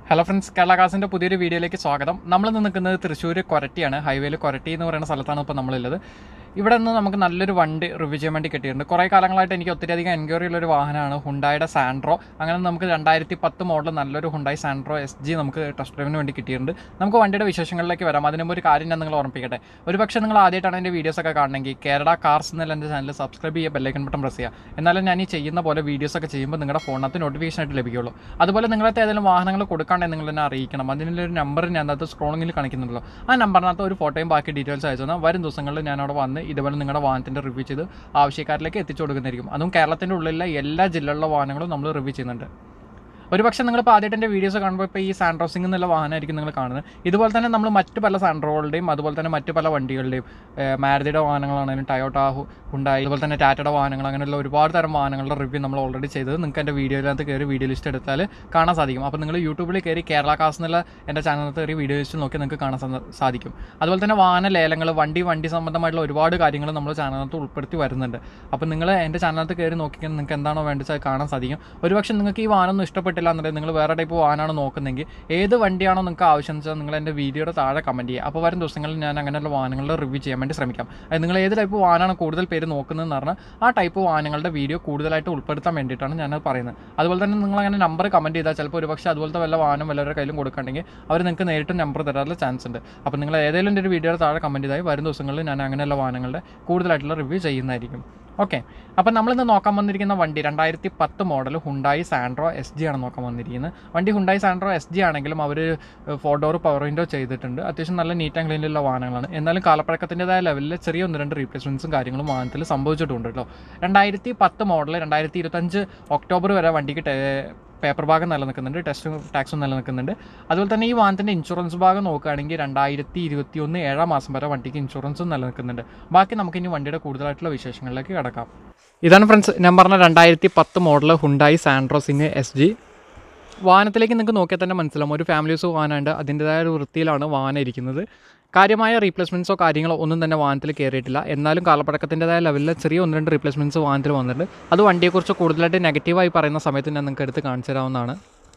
hello friends കേരളകാസിൻ്റെ പുതിയൊരു വീഡിയോയിലേക്ക് സ്വാഗതം നമ്മൾ ഇന്ന് നിൽക്കുന്നത് തൃശ്ശൂർ കൊരട്ടിയാണ് ഹൈവേയിൽ കൊരട്ടി എന്ന് പറയുന്ന സ്ഥലത്താണ് ഇപ്പോൾ നമ്മളുള്ളത് ഇവിടെ നിന്ന് നമുക്ക് നല്ലൊരു വണ്ടി റിവ്യൂ ചെയ്യാൻ വേണ്ടി കിട്ടിയിട്ടുണ്ട് കുറേ കാലങ്ങളായിട്ട് എനിക്ക് ഒത്തിരി അധികം എൻക്വയറി ഉള്ളൊരു വാഹനമാണ് ഹുണ്ടായുടെ സാൻഡ്രോ അങ്ങനെ നമുക്ക് രണ്ടായിരത്തി പത്ത് മോഡൽ നല്ലൊരു ഹുണ്ടായി സാൻഡ്രോ എസ് ജി നമുക്ക് ടെസ്റ്റ് ഡ്രൈവിന് വേണ്ടി കിട്ടിയിട്ടുണ്ട് നമുക്ക് വണ്ടിയുടെ വിശേഷങ്ങളിലേക്ക് വരാം അതിന് മുമ്പ് ഒരു കാര്യം ഞാൻ നിങ്ങൾ ഓർമ്മിപ്പിക്കട്ടെ ഒരു പക്ഷേ നിങ്ങൾ ആദ്യമായിട്ടാണ് എൻ്റെ വീഡിയോസ് ഒക്കെ കാണണമെങ്കിൽ കേരള കാർസ് എന്നുള്ള എൻ്റെ ചാനൽ സബ്സ്ക്രൈബ് ചെയ്യുക ബെല്ലൈക്കൺ ബട്ടൺ പ്രസ് ചെയ്യുക എന്നാലും ഞാൻ ഈ ചെയ്യുന്ന പോലെ വീഡിയോസ് ഒക്കെ ചെയ്യുമ്പോൾ നിങ്ങളുടെ ഫോണിനകത്ത് നോട്ടിഫിക്കേഷൻ ആയിട്ട് ലഭിക്കുള്ളൂ അതുപോലെ നിങ്ങളത്തെ ഏതെങ്കിലും വാഹനങ്ങൾ കൊടുക്കാണ്ടെങ്കിൽ നിങ്ങൾ എന്നെ അറിയിക്കണം അതിനുള്ളൊരു നമ്പർ ഞാൻ അതിനകത്ത് സ്ക്രോളിങ്ങിൽ കാണിക്കുന്നുണ്ടല്ലോ ആ നമ്പറിനകത്ത് ഒരു ഫോട്ടോയും ബാക്കി ഡീറ്റെയിൽസ് അയച്ചു തന്നാൽ വരും ദിവസങ്ങളിൽ ഞാൻ അവിടെ വന്ന് ഇതുപോലെ നിങ്ങളുടെ വാഹനത്തിൻ്റെ റിവ്യൂ ചെയ്ത് ആവശ്യക്കാരിലേക്ക് എത്തിച്ചു കൊടുക്കുന്നതായിരിക്കും അതും കേരളത്തിൻ്റെ ഉള്ളിലെ എല്ലാ ജില്ലകളിലെ വാഹനങ്ങളും നമ്മൾ റിവ്യൂ ചെയ്യുന്നുണ്ട് ഒരു പക്ഷേ നിങ്ങളിപ്പോൾ ആദ്യമായിട്ട് എൻ്റെ വീഡിയോസ് കാണുമ്പോൾ ഇപ്പോൾ ഈ സാൻഡ്രോസിംഗ് എന്നുള്ള വാഹനമായിരിക്കും നിങ്ങൾ കാണുന്നത് ഇതുപോലെ തന്നെ നമ്മൾ മറ്റ് പല സാൻഡ്രോകളുടെയും അതുപോലെ തന്നെ മറ്റ് പല വണ്ടികളുടെയും മാരുതിയുടെ വാഹനങ്ങളാണെങ്കിലും ടയോട്ട ഉണ്ടായി അതുപോലെ തന്നെ ടാറ്റയുടെ വാഹനങ്ങൾ അങ്ങനെയുള്ള ഒരുപാട് തരം വാഹനങ്ങളുടെ റിവ്യൂ നമ്മൾ ഓൾറെഡി ചെയ്തത് നിങ്ങൾക്ക് എൻ്റെ വീഡിയോയിനകത്ത് കയറി വീഡിയോ ലിസ്റ്റ് എടുത്താൽ കാണാൻ സാധിക്കും അപ്പോൾ നിങ്ങൾ യൂട്യൂബിൽ കയറി കേരള കാസ് എന്നുള്ള എൻ്റെ ചാനലിനകത്ത് കയറി വീഡിയോ ലിസ്റ്റ് നോക്കി നിങ്ങൾക്ക് കാണാൻ സാ- സാധിക്കും അതുപോലെ തന്നെ വാഹന ലേലങ്ങൾ വണ്ടി വണ്ടി സംബന്ധമായിട്ടുള്ള ഒരുപാട് കാര്യങ്ങൾ നമ്മൾ ചാനലിനകത്ത് ഉൾപ്പെടുത്തി വരുന്നുണ്ട് അപ്പോൾ നിങ്ങൾ എൻ്റെ ചാനലിനകത്ത് കയറി നോക്കിക്കാൻ നിങ്ങൾക്ക് എന്താണോ വേണ്ടത് അത് കാണാൻ സാധിക്കും ഒരുപക്ഷെ നിങ്ങൾക്ക് ഈ വാഹനം ഒന്നും ഇഷ്ടപ്പെട്ടില്ല എന്നുണ്ടെങ്കിൽ നിങ്ങൾ വേറെ ടൈപ്പ് വാഹനമാണ് നോക്കുന്നതെങ്കിൽ ഏത് വണ്ടിയാണോ നിങ്ങൾക്ക് ആവശ്യം എന്ന് വെച്ചാൽ നിങ്ങൾ എൻ്റെ വീഡിയോയുടെ താഴെ കമൻറ്റ് ചെയ്യുക അപ്പോൾ വരും ദിവസങ്ങളിൽ ഞാൻ അങ്ങനെയുള്ള വാഹനങ്ങളുടെ റിവ്യൂ ചെയ്യാൻ വേണ്ടി ശ്രമിക്കാം അത് നിങ്ങൾ ഏത് ടൈപ്പ് വാഹനമാണ് കൂടുതൽ പേര് നോക്കുന്നതെന്ന് പറഞ്ഞാൽ ആ ടൈപ്പ് വാഹനങ്ങളുടെ വീഡിയോ കൂടുതലായിട്ട് ഉൾപ്പെടുത്താൻ വേണ്ടിയിട്ടാണ് ഞാനത് പറയുന്നത് അതുപോലെ തന്നെ നിങ്ങൾ അങ്ങനെ നമ്പർ കമൻറ്റ് ചെയ്താൽ ചിലപ്പോൾ ഒരുപക്ഷെ അതുപോലത്തെ വല്ല വാഹനം വല്ലവരുടെ കയ്യിലും കൊടുക്കണമെങ്കിൽ അവർ നിങ്ങൾക്ക് നേരിട്ട് നമ്പർ തരാനുള്ള ചാൻസ് ഉണ്ട് അപ്പോൾ നിങ്ങൾ ഏതെങ്കിലും എൻ്റെ ഒരു വീഡിയോയുടെ താഴെ കമൻറ്റ് ചെയ്താൽ വരും ദിവസങ്ങളിൽ ഞാൻ അങ്ങനെയുള്ള വാഹനങ്ങളുടെ കൂടുതലായിട്ടുള്ള റിവ്യൂ ചെയ്യുന്നതായിരിക്കും ഓക്കെ അപ്പോൾ നമ്മളിന്ന് നോക്കാൻ വന്നിരിക്കുന്ന വണ്ടി രണ്ടായിരത്തി പത്ത് model Hyundai Santro S G ആണ് നോക്കാൻ വന്നിരിക്കുന്നത് വണ്ടി ഹുണ്ടായി സാൻഡ്രോ എസ് ജി ആണെങ്കിലും അവർ ഫോർ ഡോർ പവർ വിൻഡോ ചെയ്തിട്ടുണ്ട് അത്യാവശ്യം നല്ല നീറ്റ് ആൻഡ് ക്ലീനിലുള്ള വാഹനങ്ങളാണ് എന്നാലും കാലപ്പഴക്കത്തിൻ്റെതായ ലെവലിൽ ചെറിയ ഒന്ന് രണ്ട് റീപ്ലേസ്മെൻറ്റ്സും കാര്യങ്ങളും വാഹനത്തിൽ സംഭവിച്ചിട്ടുണ്ട് കേട്ടോ രണ്ടായിരത്തി പത്ത് മോഡൽ രണ്ടായിരത്തി ഇരുപത്തഞ്ച് ഒക്ടോബർ വരെ വണ്ടിക്ക് ടേ- പേപ്പർ ഭാഗം നിലനിൽക്കുന്നുണ്ട് ടെസ്റ്റും ടാക്സും നിലനിൽക്കുന്നുണ്ട് അതുപോലെ തന്നെ ഈ വാഹനത്തിൻ്റെ ഇൻഷുറൻസ് ഭാഗം നോക്കുകയാണെങ്കിൽ രണ്ടായിരത്തി ഇരുപത്തി ഒന്ന് ഏഴാം മാസം വരെ വണ്ടിക്ക് ഇൻഷുറൻസും നിലനിൽക്കുന്നുണ്ട് ബാക്കി നമുക്ക് ഇനി വണ്ടിയുടെ കൂടുതലായിട്ടുള്ള വിശേഷങ്ങളിലേക്ക് കിടക്കാം ഇതാണ് ഫ്രണ്ട്സ് ഞാൻ പറഞ്ഞ രണ്ടായിരത്തി പത്ത് model Hyundai Santro Xing S G വാഹനത്തിലേക്ക് നിങ്ങൾക്ക് നോക്കിയാൽ തന്നെ മനസ്സിലാവും ഒരു ഫാമിലി യൂസ് വാഹനമുണ്ട് അതിൻ്റെതായ ഒരു വൃത്തിയിലാണ് വാഹനം ഇരിക്കുന്നത് കാര്യമായ റീപ്ലേസ്മെൻറ്റ്സോ കാര്യങ്ങളോ ഒന്നും തന്നെ വാഹനത്തിൽ കയറിയിട്ടില്ല എന്നാലും കാലപ്പഴക്കത്തിൻ്റെതായ ലെവലിൽ ചെറിയ ഒന്ന് രണ്ട് റീപ്ലേസ്മെൻറ്റ്സ് വാഹനത്തിൽ വന്നിട്ടുണ്ട് അത് വണ്ടിയെക്കുറിച്ച് കൂടുതലായിട്ട് നെഗറ്റീവായി പറയുന്ന സമയത്ത് ഞാൻ നിങ്ങൾക്ക് എടുത്ത് കാണിച്ചു തരാവുന്നതാണ്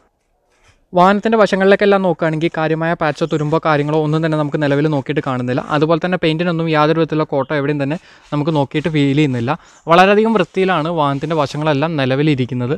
വാഹനത്തിൻ്റെ വശങ്ങളിലേക്കെല്ലാം നോക്കുകയാണെങ്കിൽ കാര്യമായ പാച്ചോ തുരുമ്പോ കാര്യങ്ങളോ ഒന്നും തന്നെ നമുക്ക് നിലവിൽ നോക്കിയിട്ട് കാണുന്നില്ല അതുപോലെ തന്നെ പെയിൻറ്റിനൊന്നും യാതൊരു വിധത്തിലുള്ള കോട്ടോ എവിടെയും തന്നെ നമുക്ക് നോക്കിയിട്ട് ഫീൽ ചെയ്യുന്നില്ല വളരെയധികം വൃത്തിയിലാണ് വാഹനത്തിൻ്റെ വശങ്ങളെല്ലാം നിലവിലിരിക്കുന്നത്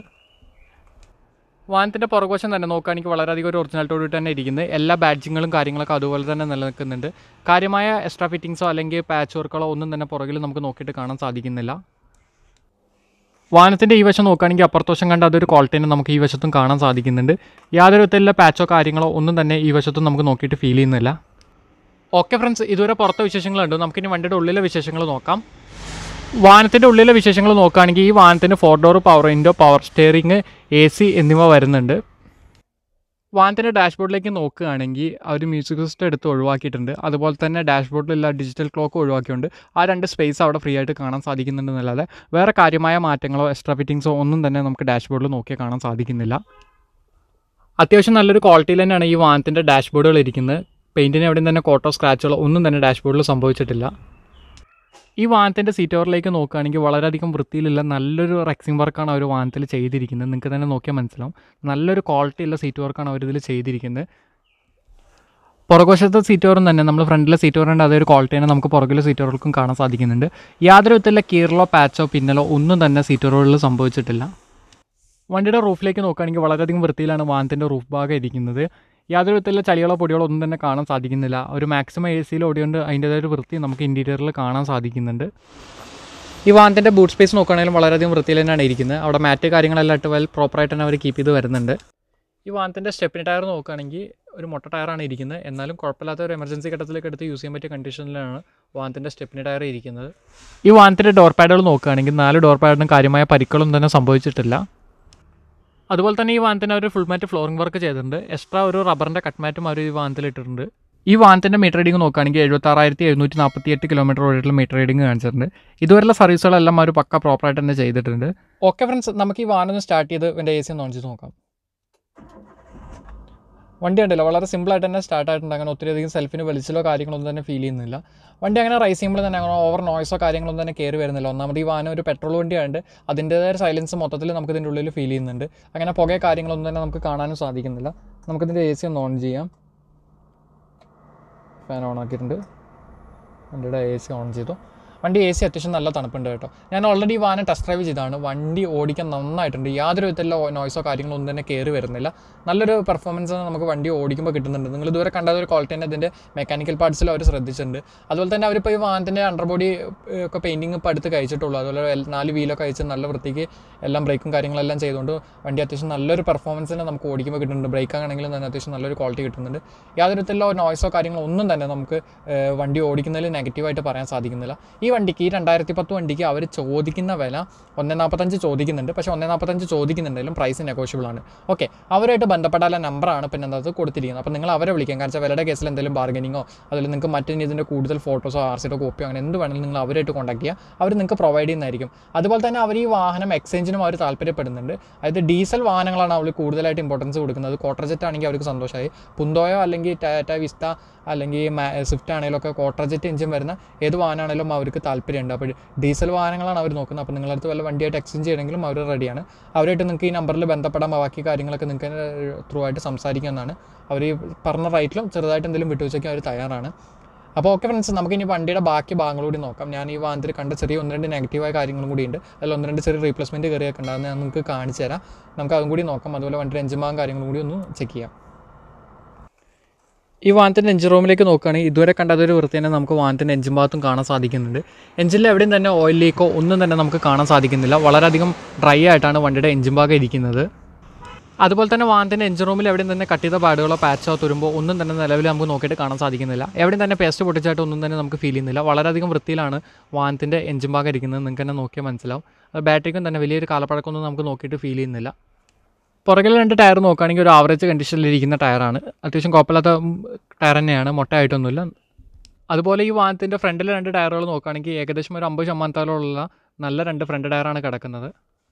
വാഹനത്തിൻ്റെ പുറകുവശം തന്നെ നോക്കുകയാണെങ്കിൽ വളരെയധികം ഒരു ഒറിജിനാലിറ്റോട് തന്നെ ഇരിക്കുന്നത് എല്ലാ ബാഡ്ജിങ്ങളും കാര്യങ്ങളൊക്കെ അതുപോലെ തന്നെ നിലനിൽക്കുന്നുണ്ട് കാര്യമായ എക്സ്ട്രാ ഫിറ്റിങ്സോ അല്ലെങ്കിൽ പാച്ച് വർക്കുകളോ ഒന്നും തന്നെ പുറകിൽ നമുക്ക് നോക്കിയിട്ട് കാണാൻ സാധിക്കുന്നില്ല വാഹനത്തിൻ്റെ ഈ വശം നോക്കുകയാണെങ്കിൽ അപ്പുറത്ത് വശം കണ്ട അതൊരു ക്വാളിറ്റീനെ നമുക്ക് ഈ വശത്തും കാണാൻ സാധിക്കുന്നുണ്ട് യാതൊരു വിധത്തിലുള്ള പാച്ചോ കാര്യങ്ങളോ ഒന്നും തന്നെ ഈ വശത്തും നമുക്ക് നോക്കിയിട്ട് ഫീൽ ചെയ്യുന്നില്ല ഓക്കെ ഫ്രണ്ട്സ് ഇതുവരെ പുറത്തെ വിശേഷങ്ങളുണ്ട് നമുക്കിനി വണ്ടിയുടെ ഉള്ളിലെ വിശേഷങ്ങൾ നോക്കാം വാഹനത്തിൻ്റെ ഉള്ളിലെ വിശേഷങ്ങൾ നോക്കുകയാണെങ്കിൽ ഈ വാഹനത്തിന് four door power window power steering A C എന്നിവ വരുന്നുണ്ട് വാഹനത്തിൻ്റെ ഡാഷ്ബോർഡിലേക്ക് നോക്കുകയാണെങ്കിൽ അവർ മ്യൂസിക് സിസ്റ്റം എടുത്ത് ഒഴിവാക്കിയിട്ടുണ്ട് അതുപോലെ തന്നെ ഡാഷ്ബോർഡിലുള്ള ഡിജിറ്റൽ ക്ലോക്ക് ഒഴിവാക്കിയുണ്ട് ആ രണ്ട് സ്പേസ് അവിടെ ഫ്രീ ആയിട്ട് കാണാൻ സാധിക്കുന്നുണ്ടെന്നല്ലാതെ വേറെ കാര്യമായ മാറ്റങ്ങളോ എക്സ്ട്രാ ഫിറ്റിങ്സോ ഒന്നും തന്നെ നമുക്ക് ഡാഷ്ബോർഡിൽ നോക്കിയാൽ കാണാൻ സാധിക്കുന്നില്ല അത്യാവശ്യം നല്ലൊരു ക്വാളിറ്റിയിൽ തന്നെയാണ് ഈ വാഹനത്തിൻ്റെ ഡാഷ്ബോർഡുകൾ ഇരിക്കുന്നത് പെയിൻറ്റിന് എവിടെയും തന്നെ കോട്ടോ സ്ക്രാച്ചുകളോ ഒന്നും തന്നെ ഡാഷ്ബോർഡിൽ സംഭവിച്ചിട്ടില്ല ഈ വാഹനത്തിൻ്റെ സീറ്റ് ഓവറിലേക്ക് നോക്കുകയാണെങ്കിൽ വളരെയധികം വൃത്തിയിലുള്ള നല്ലൊരു റെക്സിംഗ് വർക്കാണ് അവർ വാഹനത്തിൽ ചെയ്തിരിക്കുന്നത് നിങ്ങൾക്ക് തന്നെ നോക്കിയാൽ മനസ്സിലാവും നല്ലൊരു ക്വാളിറ്റി ഉള്ള സീറ്റ് വർക്കാണ് അവർ ഇതിൽ ചെയ്തിരിക്കുന്നത് പുറകുവശത്തെ സീറ്റ് ഓവറും തന്നെ നമ്മൾ ഫ്രണ്ടിലെ സീറ്റ് ഓവറിൻ്റെ അതേ ഒരു ക്വാളിറ്റി തന്നെ നമുക്ക് പുറകിലെ സീറ്റ് ഓവറുകൾക്കും കാണാൻ സാധിക്കുന്നുണ്ട് യാതൊരു വിധത്തിലുള്ള കീറലോ പാച്ചോ പിന്നലോ ഒന്നും തന്നെ സീറ്റ് ഓവറുകളിൽ സംഭവിച്ചിട്ടില്ല വണ്ടിയുടെ റൂഫിലേക്ക് നോക്കുകയാണെങ്കിൽ വളരെയധികം വൃത്തിയിലാണ് വാഹനത്തിൻ്റെ റൂഫ് ഭാഗം ഇരിക്കുന്നത് യാതൊരു വിധത്തിലുള്ള ചളികളോ പൊടികളോ ഒന്നും തന്നെ കാണാൻ സാധിക്കുന്നില്ല ഒരു മാക്സിമം എ സിയിൽ ഓടിയുകൊണ്ട് അതിൻ്റേതായ ഒരു വൃത്തി നമുക്ക് ഇൻറ്റീരിയറിൽ കാണാൻ സാധിക്കുന്നുണ്ട് ഈ വാഹനത്തിൻ്റെ ബൂട്ട് സ്പേസ് നോക്കുകയാണെങ്കിലും വളരെയധികം വൃത്തിയിൽ തന്നെയാണ് ഇരിക്കുന്നത് അവിടെ മാറ്റ് കാര്യങ്ങളെല്ലാം ഇട്ട് വെൽ പ്രോപ്പറായിട്ട് തന്നെ അവർ കീപ്പ് ചെയ്ത് വരുന്നുണ്ട് ഈ വാഹനത്തിൻ്റെ സ്റ്റെപ്പിന് ടയർ നോക്കുകയാണെങ്കിൽ ഒരു മൊട്ട ടയറാണ് ഇരിക്കുന്നത് എന്നാലും കുഴപ്പമില്ലാത്ത ഒരു എമർജൻസി ഘട്ടത്തിലേക്ക് എടുത്ത് യൂസ് ചെയ്യാൻ പറ്റിയ കണ്ടീഷനിലാണ് വാഹനത്തിൻ്റെ സ്റ്റെപ്പിന് ടയർ ഇരിക്കുന്നത് ഈ വാഹനത്തിൻ്റെ ഡോർ പാഡുകൾ നോക്കുകയാണെങ്കിൽ നാല് ഡോർ പാഡിനും കാര്യമായ പരിക്കളും തന്നെ സംഭവിച്ചിട്ടില്ല അതുപോലെ തന്നെ ഈ വാഹനത്തിന് അവർ ഫുൾ മാറ്റ് ഫ്ലോറിംഗ് വർക്ക് ചെയ്തിട്ടുണ്ട് എക്സ്ട്രാ ഒരു റബ്ബറിൻ്റെ കട്ട് മാറ്റും അവർ ഈ വാഹനത്തിൽ ഇട്ടിട്ടുണ്ട് ഈ വാഹനത്തിൻ്റെ മീറ്റർ റീഡിംഗ് നോക്കുകയാണെങ്കിൽ എഴുപത്താറായിരത്തി എഴുന്നൂറ്റി നാൽപ്പത്തി എട്ട് കിലോമീറ്റർ ഓടിയിട്ടുള്ള മീറ്റർ റീഡിംഗ് കാണിച്ചിട്ടുണ്ട് ഇതുവരെയുള്ള സർവീസുകളെല്ലാം അവർ പക്ക പ്രോപ്പറായിട്ട് തന്നെ ചെയ്തിട്ടുണ്ട് ഓക്കെ ഫ്രണ്ട്സ് നമുക്ക് ഈ വാഹനം സ്റ്റാർട്ട് ചെയ്ത് എൻ്റെ എ സി ഒന്ന് ഓൺ ചെയ്ത് നോക്കാം വണ്ടി ഉണ്ടല്ലോ വളരെ സിമ്പിളായിട്ട് തന്നെ സ്റ്റാർട്ട് ആയിട്ടുണ്ട് അങ്ങനെ ഒത്തിരി അധികം സെൽഫിന് വലിച്ചിലോ കാര്യങ്ങളൊന്നും തന്നെ ഫീൽ ചെയ്യുന്നില്ല വണ്ടി അങ്ങനെ റൈസ് ചെയ്യുമ്പോൾ തന്നെ അങ്ങനെ ഓവർ നോയ്സോ കാര്യങ്ങളൊന്നും തന്നെ കയറി വരുന്നില്ല ഒന്നാമത് ഈ വാഹനം ഒരു പെട്രോൾ വണ്ടിയായതുകൊണ്ട് അതിൻ്റേതായ സൈലൻസ് മൊത്തത്തിൽ നമുക്ക് ഇതിൻ്റെ ഉള്ളിൽ ഫീൽ ചെയ്യുന്നുണ്ട് അങ്ങനെ പുകയോ കാര്യങ്ങളൊന്നും തന്നെ നമുക്ക് കാണാനും സാധിക്കുന്നില്ല നമുക്കിതിൻ്റെ എ സി ഒന്ന് ഓൺ ചെയ്യാം ഫാൻ ഓൺ ആക്കിയിട്ടുണ്ട് വണ്ടിയുടെ എ സി ഓൺ ചെയ്തു വണ്ടി എ സി അത്യാവശ്യം നല്ല തണുപ്പുണ്ട് കേട്ടോ ഞാൻ ഓൾറെഡി വാഹനം ടെസ്റ്റ് ഡ്രൈവ് ചെയ്താണ് വണ്ടി ഓടിക്കാൻ നന്നായിട്ടുണ്ട് യാതൊരു വിധത്തിലുള്ള നോയ്സോ കാര്യങ്ങളോ ഒന്നും തന്നെ കയറി വരുന്നില്ല നല്ലൊരു പെർഫോമൻസ് നമുക്ക് വണ്ടി ഓടിക്കുമ്പോൾ കിട്ടുന്നുണ്ട് നിങ്ങൾ ഇതുവരെ കണ്ട ഒരു ക്വാളിറ്റി തന്നെ അതിൻ്റെ മെക്കാനിക്കൽ പാർട്സിൽ അവർ ശ്രദ്ധിച്ചിട്ടുണ്ട് അതുപോലെ തന്നെ അവരിപ്പോൾ ഈ വാഹനത്തിൻ്റെ അണ്ടർ ബോഡി ഒക്കെ പെയിൻറ്റിങ് ഇപ്പോൾ അടുത്ത് കഴിച്ചിട്ടുള്ളൂ അതുപോലെ എൽ- നാല് വീലൊക്കെ അയച്ച് നല്ല വൃത്തിക്ക് എല്ലാം ബ്രേക്കും കാര്യങ്ങളെല്ലാം ചെയ്തുകൊണ്ട് വണ്ടി അത്യാവശ്യം നല്ലൊരു പെർഫോമൻസിന് നമുക്ക് ഓടിക്കുമ്പോൾ കിട്ടുന്നുണ്ട് ബ്രേക്ക് ആണെങ്കിലും തന്നെ അത്യാവശ്യം നല്ലൊരു ക്വാളിറ്റി കിട്ടുന്നുണ്ട് യാതൊരു വിധത്തിലുള്ള നോയ്സോ കാര്യങ്ങളോ ഒന്നും തന്നെ നമുക്ക് ഏഹ്, വണ്ടി ഓടിക്കുന്നതിൽ നെഗറ്റീവായിട്ട് പറയാൻ സാധിക്കുന്നില്ല ഈ വണ്ടിക്ക് ഈ രണ്ടായിരത്തി പത്ത് വണ്ടിക്ക് അവർ ചോദിക്കുന്ന വില ഒന്നേ നാൽപ്പത്തഞ്ച് ചോദിക്കുന്നുണ്ട് പക്ഷേ ഒന്നേ നാൽപ്പത്തഞ്ച് ചോദിക്കുന്നുണ്ടെങ്കിലും പ്രൈസ് നെഗോഷ്യബിൾ ആണ് ഓക്കെ അവരായിട്ട് ബന്ധപ്പെടാനുള്ള നമ്പറാണ് പിന്നെ അത് കൊടുത്തിരിക്കുന്നത് അപ്പോൾ നിങ്ങൾ അവരെ വിളിക്കാം കാരണം വെച്ചാൽ വിലയുടെ കേസിൽ എന്തെങ്കിലും ബാർഗനിങ്ങോ അതിൽ നിങ്ങൾക്ക് മറ്റു ഇതിൻ്റെ കൂടുതൽ ഫോട്ടോസോ ആർ സിയുടെ കോപ്പിയോ അങ്ങനെ എന്ത് വേണമെങ്കിലും നിങ്ങൾ അവരായിട്ട് കോൺടാക്ട് ചെയ്യുക അവർ നിങ്ങൾക്ക് പ്രൊവൈഡ് ചെയ്യുന്നതായിരിക്കും അതുപോലെ തന്നെ അവർ ഈ വാഹനം എക്സ്ചേഞ്ചിനും അവർ താല്പര്യപ്പെടുന്നുണ്ട് അതായത് ഡീസൽ വാഹനങ്ങളാണ് അവർ കൂടുതലായിട്ട് ഇമ്പോർട്ടൻസ് കൊടുക്കുന്നത് കോട്ടർജെറ്റ് ആണെങ്കിൽ അവർക്ക് സന്തോഷമായി പുന്തോയോ അല്ലെങ്കിൽ ടാറ്റ വിസ്ത അല്ലെങ്കിൽ മാ- സ്വിഫ്റ്റ് ആണെങ്കിലും ഒക്കെ കോട്ടർജെറ്റ് എഞ്ചിൻ വരുന്ന ഏത് വാഹനമാണെങ്കിലും അവർക്ക് താല്പര്യമുണ്ട് അപ്പോൾ ഡീസൽ വാഹനങ്ങളാണ് അവർ നോക്കുന്നത് അപ്പോൾ നിങ്ങളടുത്ത് വല്ല വണ്ടിയായിട്ട് എക്സ്ചേഞ്ച് ചെയ്യണമെങ്കിലും അവർ റെഡിയാണ് അവരായിട്ട് നിങ്ങൾക്ക് ഈ നമ്പറിൽ ബന്ധപ്പെടാൻ ബാക്കി കാര്യങ്ങളൊക്കെ നിങ്ങൾക്ക് ത്രൂ ആയിട്ട് സംസാരിക്കാവുന്നതാണ് അവർ ഈ പറഞ്ഞ റേറ്റിലും ചെറുതായിട്ട് എന്തെങ്കിലും വിട്ടുവീഴ്ചയ്ക്കും അവർ തയ്യാറാണ് അപ്പോൾ ഓക്കെ ഫ്രണ്ട്സ് നമുക്ക് ഇനി വണ്ടിയുടെ ബാക്കി ഭാഗങ്ങൾ കൂടി നോക്കാം ഞാൻ ഈ വാഹനത്തിൽ കണ്ട ചെറിയ ഒന്ന് രണ്ട് നെഗറ്റീവായ കാര്യങ്ങളും കൂടി ഉണ്ട് അതിൽ ഒന്ന് രണ്ട് ചെറിയ റീപ്ലേസ്മെൻറ്റ് കയറിയൊക്കെ ഉണ്ട് അത് ഞാൻ നിങ്ങൾക്ക് കാണിച്ചു തരാം നമുക്ക് അതും കൂടി നോക്കാം അതുപോലെ വണ്ടിയുടെ എഞ്ചിൻ ഭാഗം കാര്യങ്ങളും കൂടി ഒന്ന് ചെക്ക് ചെയ്യാം ഈ വാഹനത്തിൻ്റെ എഞ്ചിൻ റൂമിലേക്ക് നോക്കുകയാണെങ്കിൽ ഇതുവരെ കണ്ടതൊരു വൃത്തി തന്നെ നമുക്ക് വാഹനത്തിൻ്റെ എഞ്ചിൻ ഭാഗത്തും കാണാൻ സാധിക്കുന്നുണ്ട് എഞ്ചിനിൽ എവിടെയും തന്നെ ഓയിൽ ലീക്കോ ഒന്നും തന്നെ നമുക്ക് കാണാൻ സാധിക്കുന്നില്ല വളരെയധികം ഡ്രൈ ആയിട്ടാണ് വണ്ടിയുടെ എഞ്ചിൻ ഭാഗം ഇരിക്കുന്നത് അതുപോലെ തന്നെ വാഹനത്തിൻ്റെ എഞ്ചിൻ റൂമിൽ എവിടെയും തന്നെ കട്ട് ചെയ്ത പാടുകളോ പാച്ചോ തുരുമ്പോ ഒന്നും തന്നെ നിലവിൽ നമുക്ക് നോക്കിയിട്ട് കാണാൻ സാധിക്കുന്നില്ല എവിടെയും തന്നെ പേസ്റ്റ് പൊട്ടിച്ചായിട്ട് ഒന്നും തന്നെ നമുക്ക് ഫീൽ ചെയ്യുന്നില്ല വളരെയധികം വൃത്തിയിലാണ് വാഹനത്തിൻ്റെ എഞ്ചിൻ ഭാഗം ഇരിക്കുന്നത് നിങ്ങൾക്ക് തന്നെ നോക്കിയാൽ മനസ്സിലാവും അത് ബാറ്ററിക്കും തന്നെ വലിയൊരു കാലപ്പഴക്കമൊന്നും നമുക്ക് നോക്കിയിട്ട് ഫീൽ ചെയ്യുന്നില്ല പുറകിൽ രണ്ട് ടയർ നോക്കുകയാണെങ്കിൽ ഒരു ആവറേജ് കണ്ടീഷനിലിരിക്കുന്ന ടയറാണ് അത്യാവശ്യം കുഴപ്പമില്ലാത്ത ഉം, ടയർ തന്നെയാണ് മൊട്ടയായിട്ടൊന്നുമില്ല അതുപോലെ ഈ വാഹനത്തിൻ്റെ ഫ്രണ്ടിലെ രണ്ട് ടയറുകൾ നോക്കുകയാണെങ്കിൽ ഏകദേശം ഒരു അമ്പത് ശതമാനത്തോളമുള്ള നല്ല രണ്ട് ഫ്രണ്ട് ടയറാണ് കിടക്കുന്നത്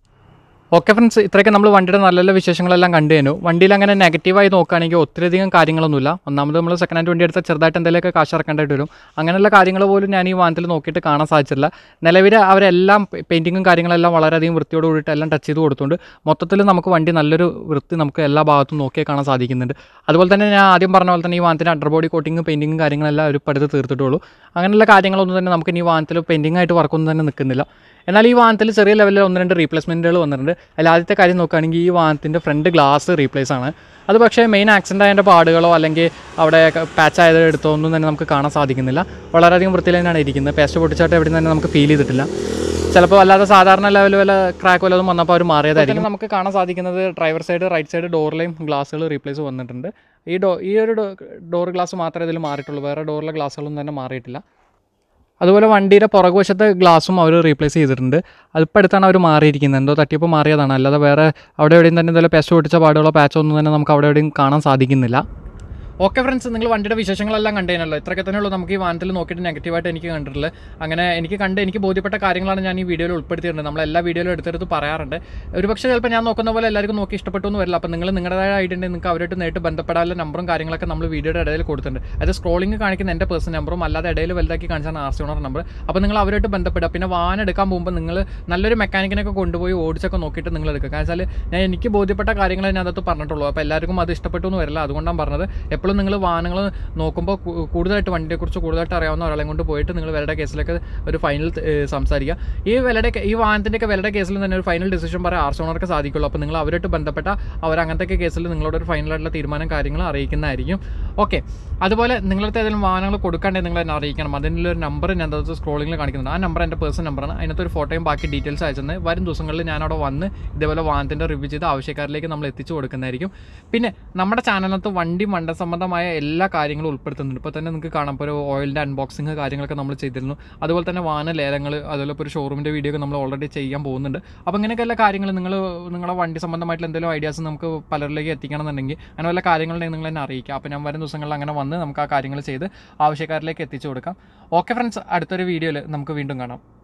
ഓക്കെ ഫ്രണ്ട്സ് ഇത്രയൊക്കെ നമ്മൾ വണ്ടിയുടെ നല്ല നല്ല വിശേഷങ്ങളെല്ലാം കണ്ടു കഴിഞ്ഞു വണ്ടിയിൽ അങ്ങനെ നെഗറ്റീവായി നോക്കുകയാണെങ്കിൽ ഒത്തിരിയധികം കാര്യങ്ങളൊന്നുമില്ല ഒന്നാമത് നമ്മൾ സെക്കൻഡ് ഹാൻഡ് വണ്ടി എടുത്താൽ ചെറുതായിട്ട് എന്തെങ്കിലുമൊക്കെ കാശ് ഇറക്കേണ്ടതായിട്ട് വരും അങ്ങനെയുള്ള കാര്യങ്ങൾ പോലും ഞാൻ ഈ വാഹനത്തിൽ നോക്കിയിട്ട് കാണാൻ സാധിച്ചില്ല നിലവിൽ അവരെല്ലാം പെയിൻറ്റിങ്ങും കാര്യങ്ങളെല്ലാം വളരെയധികം വൃത്തിയോട് കൂടിയിട്ട് എല്ലാം ടച്ച് ചെയ്ത് കൊടുത്തുകൊണ്ട് മൊത്തത്തിൽ നമുക്ക് വണ്ടി നല്ലൊരു വൃത്തി നമുക്ക് എല്ലാ ഭാഗത്തും നോക്കിയാൽ കാണാൻ സാധിക്കുന്നുണ്ട് അതുപോലെ തന്നെ ഞാൻ ആദ്യം പറഞ്ഞ പോലെ തന്നെ ഈ വാഹനത്തിന് അണ്ടർ ബോഡി കോട്ടിങ് പെയിൻറ്റിങ്ങും കാര്യങ്ങളെല്ലാം ഒരു പടുത്ത് തീർത്തിട്ടുള്ളൂ അങ്ങനെയുള്ള കാര്യങ്ങളൊന്നും തന്നെ നമുക്ക് ഇനി ഈ വാഹനത്തിൽ പെയിൻറ്റിംഗ് ആയിട്ട് വർക്കൊന്നും തന്നെ നിൽക്കുന്നില്ല എന്നാൽ ഈ വാഹനത്തിൽ ചെറിയ ലെവലിൽ ഒന്ന് രണ്ട് റീപ്ലേസ്മെൻറ്റുകൾ വന്നിട്ടുണ്ട് അതിൽ ആദ്യത്തെ കാര്യം നോക്കുകയാണെങ്കിൽ ഈ വാഹനത്തിൻ്റെ ഫ്രണ്ട് ഗ്ലാസ് റീപ്ലേസ് ആണ് അത് പക്ഷേ മെയിൻ ആക്സിഡൻ്റ് ആയതിൻ്റെ പാടുകളോ അല്ലെങ്കിൽ അവിടെ പാച്ച് ആയത് എടുത്തോ ഒന്നും തന്നെ നമുക്ക് കാണാൻ സാധിക്കുന്നില്ല വളരെയധികം വൃത്തിയിൽ തന്നെയാണ് ഇരിക്കുന്നത് പേസ്റ്റ് പൊട്ടിച്ചായിട്ട് എവിടെ തന്നെ നമുക്ക് ഫീൽ ചെയ്തിട്ടില്ല ചിലപ്പോൾ അല്ലാതെ സാധാരണ ലെവൽ വല്ല ക്രാക്ക് വല്ലതും വന്നപ്പോൾ അവർ മാറിയതായിരിക്കും നമുക്ക് കാണാൻ സാധിക്കുന്നത് ഡ്രൈവർ സൈഡ് റൈറ്റ് സൈഡ് ഡോറിലെയും ഗ്ലാസ്സുകൾ റീപ്ലേസ് വന്നിട്ടുണ്ട് ഈ ഡോ ഈ ഒരു ഡോർ ഗ്ലാസ് മാത്രമേ ഇതിൽ മാറിയിട്ടുള്ളൂ വേറെ ഡോറിലെ ഗ്ലാസ്സുകളൊന്നും തന്നെ മാറിയിട്ടില്ല അതുപോലെ വണ്ടിയുടെ പുറകുവശത്തെ ഗ്ലാസും അവർ റീപ്ലേസ് ചെയ്തിട്ടുണ്ട് അതിപ്പോൾ അടുത്താണ് അവർ മാറിയിരിക്കുന്നത് എന്തോ തട്ടിയപ്പോൾ മാറിയതാണ് അല്ലാതെ വേറെ അവിടെ എവിടെയും തന്നെ എന്തെങ്കിലും പെസ്റ്റ് പൊട്ടിച്ച പാടുകളോ പാച്ചോ ഒന്നും തന്നെ നമുക്ക് അവിടെ എവിടെയും കാണാൻ സാധിക്കുന്നില്ല ഓക്കെ ഫ്രണ്ട്സ് നിങ്ങൾ വണ്ടിയുടെ വിശേഷങ്ങളെല്ലാം കണ്ടേനല്ലോ ഇത്രയൊക്കെ തന്നെ ഉള്ളൂ നമുക്ക് ഈ വാഹനത്തിൽ നോക്കിയിട്ട് നെഗറ്റീവായിട്ട് എനിക്ക് കണ്ടിട്ടുള്ളത് അങ്ങനെ എനിക്ക് കണ്ട് എനിക്ക് ബോധ്യപ്പെട്ട കാര്യങ്ങളാണ് ഞാൻ ഈ വീഡിയോയിൽ ഉൾപ്പെടുത്തിയിട്ടുണ്ട് നമ്മൾ എല്ലാ വീഡിയോയിലും എടുത്തെടുത്ത് പറയാറുണ്ട് ഒരുപക്ഷെ ചിലപ്പോൾ ഞാൻ നോക്കുന്ന പോലെ എല്ലാവർക്കും നോക്കി ഇഷ്ടപ്പെട്ടു എന്ന് വരില്ല അപ്പോൾ നിങ്ങൾ നിങ്ങളുടേതായ ഐഡൻറ്റി നിങ്ങൾക്ക് അവരായിട്ട് നേരിട്ട് ബന്ധപ്പെടാനുള്ള നമ്പറും കാര്യങ്ങളൊക്കെ നമ്മൾ വീഡിയോയുടെ ഇടയിൽ കൊടുത്തിട്ടുണ്ട് അത് സ്ക്രോളിംഗ് കാണിക്കുന്ന എൻ്റെ പേഴ്സൺ നമ്പറും അല്ലാതെ ഇടയിൽ വലുതാക്കി കാണിച്ചാണ് ആർ സി ഓണർ നമ്പർ അപ്പോൾ നിങ്ങൾ അവരായിട്ട് ബന്ധപ്പെടുക പിന്നെ വാഹനം എടുക്കാൻ പോകുമ്പോൾ നിങ്ങൾ നല്ലൊരു മെക്കാനിക്കിനൊക്കെ കൊണ്ടുപോയി ഓടിച്ചൊക്കെ നോക്കിയിട്ട് നിങ്ങൾ എടുക്കുക കാരണം വെച്ചാൽ ഞാൻ എനിക്ക് ബോധ്യപ്പെട്ട കാര്യങ്ങൾ ഞാൻ അതത്ത് പറഞ്ഞിട്ടുള്ളൂ അപ്പോൾ എല്ലാവർക്കും അത് ഇഷ്ടപ്പെട്ടു എന്ന് വരില്ല അതുകൊണ്ടാണ് പറഞ്ഞത് എപ്പോഴും നിങ്ങൾ വാഹനങ്ങൾ നോക്കുമ്പോൾ കൂ- കൂടുതലായിട്ട് വണ്ടിയെക്കുറിച്ച് കൂടുതലായിട്ട് അറിയാവുന്ന ഒരാളെ കൊണ്ട് പോയിട്ട് നിങ്ങൾ വിലയുടെ കേസിലൊക്കെ ഒരു ഫൈനൽ സംസാരിക്കുക ഈ വിലയുടെ കേ- ഈ വാഹനത്തിൻ്റെയൊക്കെ വിലയുടെ കേസിൽ തന്നെ ഒരു ഫൈനൽ ഡിസിഷൻ പറയാൻ ആർ ഓണർക്ക് സാധിക്കുള്ളൂ അപ്പോൾ നിങ്ങൾ അവരായിട്ട് ബന്ധപ്പെട്ട അവർ അങ്ങനത്തെ കേസിൽ നിങ്ങളോട് ഒരു ഫൈനലായിട്ടുള്ള തീരുമാനം കാര്യങ്ങൾ അറിയിക്കുന്നതായിരിക്കും ഓക്കെ അതുപോലെ നിങ്ങളടുത്ത് ഏതെങ്കിലും വാഹനങ്ങൾ കൊടുക്കാണ്ടെങ്കിൽ നിങ്ങൾ എന്നെ അറിയിക്കണം അതിനുള്ള ഒരു നമ്പർ ഞാൻ അകത്ത് സ്ക്രോളിങ്ങിൽ കാണിക്കുന്നുണ്ട് ആ നമ്പർ എൻ്റെ പേഴ്സണൽ നമ്പറാണ് അതിനകത്ത് ഒരു ഫോട്ടോയും ബാക്കി ഡീറ്റെയിൽസ് അയച്ചെന്ന് വരും ദിവസങ്ങളിൽ ഞാൻ അവിടെ വന്ന് ഇതേപോലെ വാഹനത്തിൻ്റെ റിവ്യൂ ചെയ്ത് ആവശ്യക്കാരിലേക്ക് നമ്മൾ എത്തിച്ചു കൊടുക്കുന്നതായിരിക്കും പിന്നെ നമ്മുടെ ചാനലിനകത്ത് വണ്ടി മണ്ട സംബന്ധമായ എല്ലാ കാര്യങ്ങളും ഉൾപ്പെടുത്തുന്നുണ്ട് ഇപ്പോൾ തന്നെ നിങ്ങൾക്ക് കാണാം ഇപ്പോൾ ഒരു ഓയിലിൻ്റെ അൺബോക്സിങ് കാര്യങ്ങളൊക്കെ നമ്മൾ ചെയ്തിരുന്നു അതുപോലെ തന്നെ വാഹന ലേലങ്ങൾ അതുപോലെ ഇപ്പോൾ ഒരു ഷോറൂമിൻ്റെ വീഡിയോ ഒക്കെ നമ്മൾ ഓൾറെഡി ചെയ്യാൻ പോകുന്നുണ്ട് അപ്പോൾ ഇങ്ങനെയൊക്കെ എല്ലാ കാര്യങ്ങൾ നിങ്ങൾ നിങ്ങളുടെ വണ്ടി സംബന്ധമായിട്ടുള്ള എന്തെങ്കിലും ഐഡിയാസ് നമുക്ക് പലരിലേക്ക് എത്തിക്കണം എന്നുണ്ടെങ്കിൽ അങ്ങനെ വല്ല കാര്യങ്ങളുണ്ടെങ്കിൽ നിങ്ങൾ എന്നെ അറിയിക്കുക അപ്പോൾ ഞാൻ വരും ദിവസങ്ങളിൽ അങ്ങനെ വന്ന് നമുക്ക് ആ കാര്യങ്ങൾ ചെയ്ത് ആവശ്യക്കാരിലേക്ക് എത്തിച്ചു കൊടുക്കാം ഓക്കെ ഫ്രണ്ട്സ് അടുത്തൊരു വീഡിയോയിൽ നമുക്ക് വീണ്ടും കാണാം